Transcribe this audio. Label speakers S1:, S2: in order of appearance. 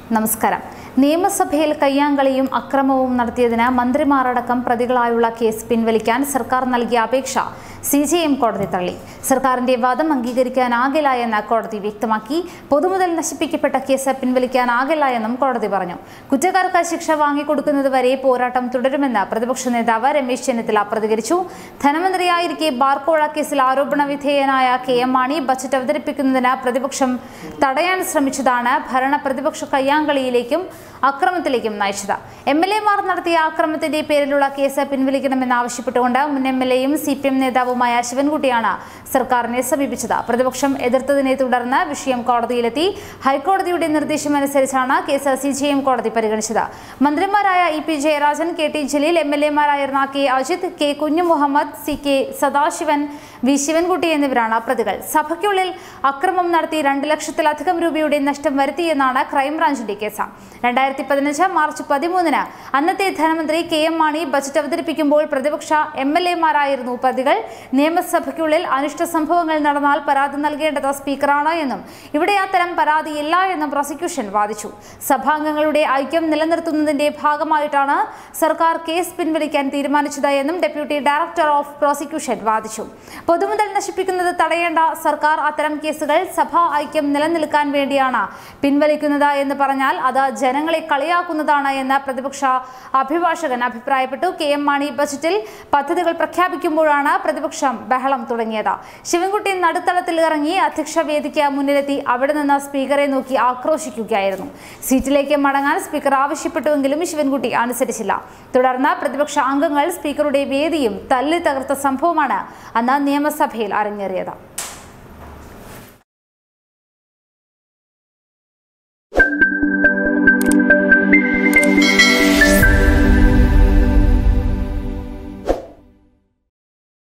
S1: നമസ്കാരം നിയമസഭയിൽ കയ്യാങ്കളിയും അക്രമവും നടത്തിയതിന് മന്ത്രിമാരടക്കം പ്രതികളായുള്ള കേസ് പിൻവലിക്കാൻ സർക്കാർ നൽകിയ അപേക്ഷ സി ജെ എം കോടതി തള്ളി സർക്കാരിന്റെ വാദം അംഗീകരിക്കാനാകില്ല എന്ന് കോടതി വ്യക്തമാക്കി പൊതുമുതൽ നശിപ്പിക്കപ്പെട്ട കേസ് പിൻവലിക്കാനാകില്ല എന്നും കോടതി പറഞ്ഞു കുറ്റക്കാർക്ക് ശിക്ഷ വാങ്ങിക്കൊടുക്കുന്നതുവരെ പോരാട്ടം തുടരുമെന്ന് പ്രതിപക്ഷ നേതാവ് രമേശ് ചെന്നിത്തല പ്രതികരിച്ചു ധനമന്ത്രിയായിരിക്കെ ബാർക്കോഴ കേസിൽ ആരോപണ വിധേയനായ കെ എം മാണി ബജറ്റ് അവതരിപ്പിക്കുന്നതിന് പ്രതിപക്ഷം തടയാൻ ശ്രമിച്ചതാണ് ഭരണ പ്രതിപക്ഷ കയ്യാങ്കളിയിലേക്കും അക്രമത്തിലേക്കും നയിച്ചത് എം എൽ എമാർ നടത്തിയ അക്രമത്തിന്റെ പേരിലുള്ള കേസ് പിൻവലിക്കണമെന്ന് ആവശ്യപ്പെട്ടുകൊണ്ട് മുൻ എം എൽ എയും സി പി എം നേതാവുമായ ശിവൻകുട്ടിയാണ് സർക്കാരിനെ സമീപിച്ചത് പ്രതിപക്ഷം എതിർത്തതിനെ തുടർന്ന് വിഷയം കോടതിയിലെത്തി ഹൈക്കോടതിയുടെ നിർദ്ദേശമനുസരിച്ചാണ് കേസ് സി ജി എം കോടതി പരിഗണിച്ചത് മന്ത്രിമാരായ E P Jayarajan K T Jaleel M L എമാരായിരുന്ന K Ajith K Kunju Muhammad C K Sadasivan V Sivankutty എന്നിവരാണ് പ്രതികൾ സഭയ്ക്കുള്ളിൽ അക്രമം നടത്തി രണ്ട് ലക്ഷത്തിലധികം രൂപയുടെ നഷ്ടം വരുത്തിയെന്നാണ് ക്രൈംബ്രാഞ്ചിന്റെ കേസ് രണ്ടായിരത്തി പതിനഞ്ച് മാർച്ച് പതിമൂന്നിന് അന്നത്തെ ധനമന്ത്രി കെ എം മാണി ബജറ്റ് അവതരിപ്പിക്കുമ്പോൾ പ്രതിപക്ഷ എം എൽ എമാരായിരുന്നു പ്രതികൾ നിയമസഭയ്ക്കുള്ളിൽ അനിഷ്ട സംഭവങ്ങൾ നടന്നാൽ പരാതി നൽകേണ്ടത് സ്പീക്കറാണ് എന്നും ഇവിടെ അത്തരം പരാതിയില്ല എന്നും പ്രോസിക്യൂഷൻ വാദിച്ചു സഭാംഗങ്ങളുടെ ഐക്യം നിലനിർത്തുന്നതിന്റെ ഭാഗമായിട്ടാണ് സർക്കാർ കേസ് പിൻവലിക്കാൻ തീരുമാനിച്ചത് എന്നും ഡെപ്യൂട്ടി ഡയറക്ടർ ഓഫ് പ്രോസിക്യൂഷൻ വാദിച്ചു പൊതുമുതൽ നശിപ്പിക്കുന്നത് തടയേണ്ട സർക്കാർ അത്തരം കേസുകൾ സഭാ ഐക്യം നിലനിൽക്കാൻ വേണ്ടിയാണ് പിൻവലിക്കുന്നത് എന്ന് പറഞ്ഞാൽ അത് ജനങ്ങളെ കളിയാക്കുന്നതാണ് എന്ന് പ്രതിപക്ഷ അഭിഭാഷകൻ അഭിപ്രായപ്പെട്ടു കെ എം മാണി ബജറ്റിൽ പദ്ധതികൾ പ്രഖ്യാപിക്കുമ്പോഴാണ് പ്രതിപക്ഷം ബഹളം തുടങ്ങിയത് ശിവൻകുട്ടി നടുത്തളത്തിൽ ഇറങ്ങി അധ്യക്ഷ വേദിക്ക് മുന്നിലെത്തി അവിടെ നിന്ന് സ്പീക്കറെ നോക്കി ആക്രോശിക്കുകയായിരുന്നു സീറ്റിലേക്ക് മടങ്ങാൻ സ്പീക്കർ ആവശ്യപ്പെട്ടുവെങ്കിലും ശിവൻകുട്ടി അനുസരിച്ചില്ല തുടർന്ന് പ്രതിപക്ഷ അംഗങ്ങൾ സ്പീക്കറുടെ വേദിയും തല്ലി തകർത്ത സംഭവമാണ് അന്ന് നിയമസഭയിൽ അരങ്ങേറിയത്